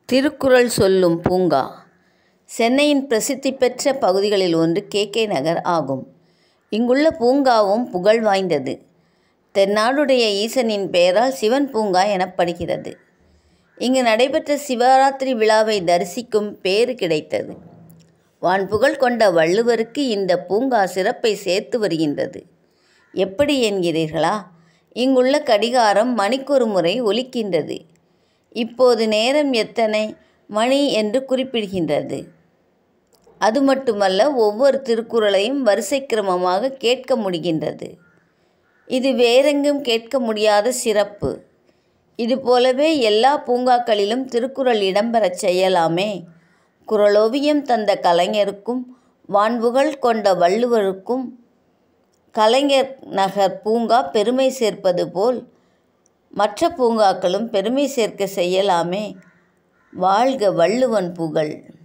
திருக்குறள் சொல்லும் பூங்கா சென்னையின் பிரசித்தி பெற்ற பகுதிகளில் ஒன்று கே கே நகர் ஆகும் இங்குள்ள பூங்காவும் புகழ் வாய்ந்தது தென்னாடுடைய ஈசனின் பெயரால் சிவன் பூங்கா எனப்படுகிறது இங்கு நடைபெற்ற சிவராத்திரி விழாவை தரிசிக்கும் பேறு கிடைத்தது வான்புகழ் கொண்ட வள்ளுவருக்கு இந்த பூங்கா சிறப்பை சேர்த்து வருகின்றது எப்படி என்கிறீர்களா இங்குள்ள கடிகாரம் மணிக்கொரு முறை ஒலிக்கின்றது இப்போது நேரம் எத்தனை மணி என்று குறிப்பிடுகின்றது அது மட்டுமல்ல ஒவ்வொரு திருக்குறளையும் வரிசை கிரமமாக கேட்க முடிகின்றது இது வேறெங்கும் கேட்க முடியாத சிறப்பு இதுபோலவே எல்லா பூங்காக்களிலும் திருக்குறள் இடம்பெறச் செய்யலாமே குறளோவியம் தந்த கலைஞருக்கும் வான்புகழ் கொண்ட வள்ளுவருக்கும் கலைஞர் நகர் பூங்கா பெருமை சேர்ப்பது போல் மற்ற பூங்காக்களும் பெருமை சேர்க்க செய்யலாமே வாழ்க வள்ளுவன் புகழ்